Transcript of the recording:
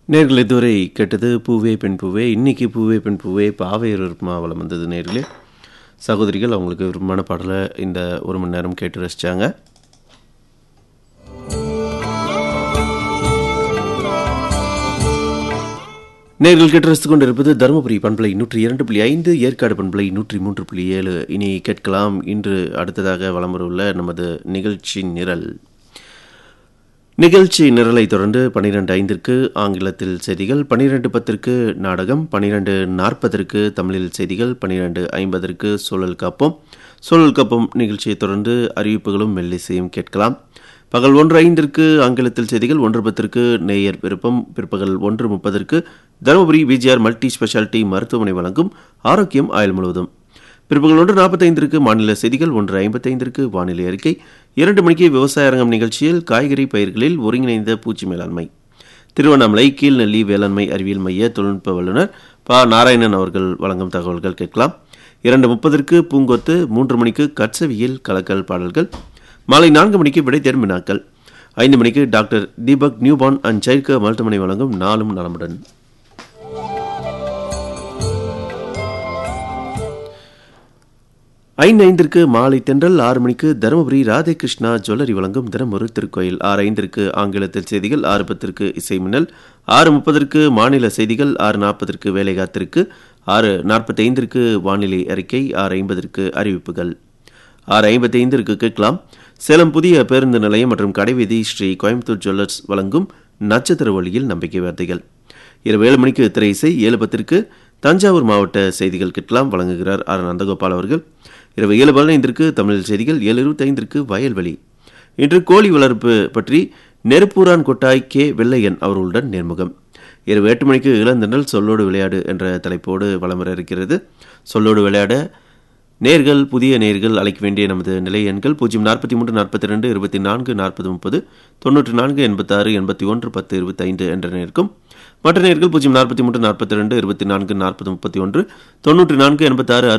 நேர்கள் இதுவரை கேட்டது பூவே பெண் பூவே இன்னைக்கு பூவே பெண் பூவே பாவையர் மாவளம் வந்தது நேர்களே சகோதரிகள் அவங்களுக்கு விருப்பமான பாடலை இந்த ஒரு மணி நேரம் கேட்டு ரசித்தாங்க நேர்கள் கேட்டு ரசித்துக் கொண்டிருப்பது தருமபுரி பண்பலை நூற்றி இரண்டு புள்ளி ஐந்து ஏற்காடு பண்பலை நூற்றி மூன்று புள்ளி ஏழு இனி கேட்கலாம் இன்று அடுத்ததாக வலம் வரவுள்ள நமது நிகழ்ச்சி நிரல் நிகழ்ச்சி நிரலை தொடர்ந்து பன்னிரெண்டு ஐந்திற்கு ஆங்கிலத்தில் செய்திகள் பன்னிரெண்டு பத்திற்கு நாடகம் பன்னிரெண்டு நாற்பதற்கு தமிழில் செய்திகள் பன்னிரெண்டு ஐம்பதற்கு சூழல் காப்போம் சூழல் காப்போம் நிகழ்ச்சியை தொடர்ந்து அறிவிப்புகளும் மெல்லிசையும் கேட்கலாம் பகல் ஒன்று ஐந்திற்கு ஆங்கிலத்தில் செய்திகள் ஒன்று பத்திற்கு நேயர் விருப்பம் பிற்பகல் ஒன்று முப்பதற்கு தருமபுரி விஜிஆர் மல்டி ஸ்பெஷாலிட்டி மருத்துவமனை வழங்கும் ஆரோக்கியம் ஆயுள் முழுவதும் பிற்பகல் ஒன்று நாற்பத்தைந்திற்கு மாநில செய்திகள் ஒன்று ஐம்பத்தைந்திற்கு வானிலை அறிக்கை இரண்டு மணிக்கு விவசாய அரங்கம் நிகழ்ச்சியில் காய்கறி பயிர்களில் ஒருங்கிணைந்த பூச்சி மேலாண்மை திருவண்ணாமலை கீழ்நெல்லி வேளாண்மை அறிவியல் மைய தொழில்நுட்ப வல்லுநர் ப நாராயணன் அவர்கள் வழங்கும் தகவல்கள் கேட்கலாம் இரண்டு முப்பதற்கு பூங்கொத்து மூன்று மணிக்கு கட்சவியல் கலக்கல் பாடல்கள் மாலை நான்கு மணிக்கு விடை தேர்வு வினாக்கள் ஐந்து மணிக்கு doctor Deepak newborn and child care மருத்துவமனை வழங்கும் நாளும் நலமுடன் ஐந்து ஐந்திற்கு மாலை தென்றல் ஆறு மணிக்கு தருமபுரி ராதே கிருஷ்ணா ஜுவல்லரி வழங்கும் தினமொரு திருக்கோயில் ஆறு ஐந்திற்கு ஆங்கிலத்தில் செய்திகள் ஆறு பத்திற்கு இசை மின்னல் ஆறு முப்பதற்கு மாநில செய்திகள் ஆறு நாற்பதற்கு வேலை காத்திருக்கு ஆறு நாற்பத்தி ஐந்திற்கு வானிலை அறிக்கை ஆறு ஐம்பதற்கு அறிவிப்புகள் ஆறு ஐம்பத்தி ஐந்திற்கு கேட்கலாம் சேலம் புதிய பேருந்து நிலையம் மற்றும் கடைவீதி ஸ்ரீ கோயம்புத்தூர் ஜுவல்லர்ஸ் வழங்கும் நட்சத்திர வழியில் நம்பிக்கை வார்த்தைகள் இரவு ஏழு மணிக்கு திரை இசை ஏழு பத்திற்கு தஞ்சாவூர் மாவட்ட செய்திகள் கேட்கலாம் வழங்குகிறார் ஆர் நந்தகோபால் அவர்கள் இரவு ஏழு பதினைந்திற்கு தமிழ் செய்திகள் ஏழு இருபத்தைந்திற்கு வயல்வெளி இன்று கோழி வளர்ப்பு பற்றி நெருப்பூரான் கொட்டாய் கே வெள்ளையன் அவர்களுடன் நேர்முகம் இரவு எட்டு மணிக்கு இளந்தண்டல் சொல்லோடு விளையாடு என்ற தலைப்போடு வலம் வர இருக்கிறது சொல்லோடு விளையாட நேர்கள் புதிய நேர்கள் அழைக்க வேண்டிய நமது நிலை எண்கள் பூஜ்ஜியம் நாற்பத்தி மூன்று நாற்பத்தி ரெண்டு இருபத்தி நான்கு நாற்பது முப்பது தொண்ணூற்றி நான்கு எண்பத்தாறு எண்பத்தி ஒன்று பத்து இருபத்தைந்து என்ற நேர்க்கும் மற்ற நேர்கள் பூஜ்ஜியம் நாற்பத்தி மூன்று நாற்பத்தி ரெண்டு இருபத்தி நான்கு நாற்பது முப்பத்தி ஒன்று தொண்ணூற்றி நான்கு எண்பத்தாறு